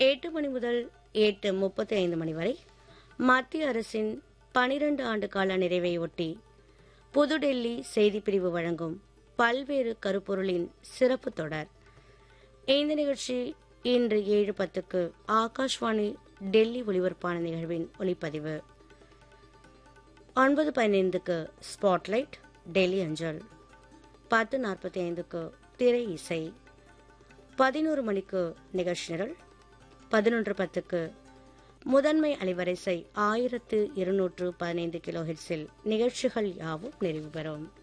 எட்டு மணி முதல் எட்டு முப்பத்தி ஐந்து மணி வரை மத்திய அரசின் பனிரெண்டு ஆண்டு கால நிறைவையொட்டி புதுடெல்லி செய்திப்பிரிவு வழங்கும் பல்வேறு கருப்பொருளின் சிறப்பு தொடர் இந்த நிகழ்ச்சி இன்று ஏழு பத்துக்கு ஆகாஷ்வாணி டெல்லி ஒலிபரப்பான நிகழ்வின் ஒலிப்பதிவு ஒன்பது பதினைந்துக்கு ஸ்பாட்லைட் டெல்லி அஞ்சல் பத்து நாற்பத்தி ஐந்துக்கு திரை இசை பதினோரு மணிக்கு நிகழ்ச்சி நிரல் பதினொன்று பத்துக்கு முதன்மை அலைவரிசை ஆயிரத்து இருநூற்று பதினைந்து கிலோ ஹெட்ஸில் நிகழ்ச்சிகள் யாவும் நிறைவு பெறும்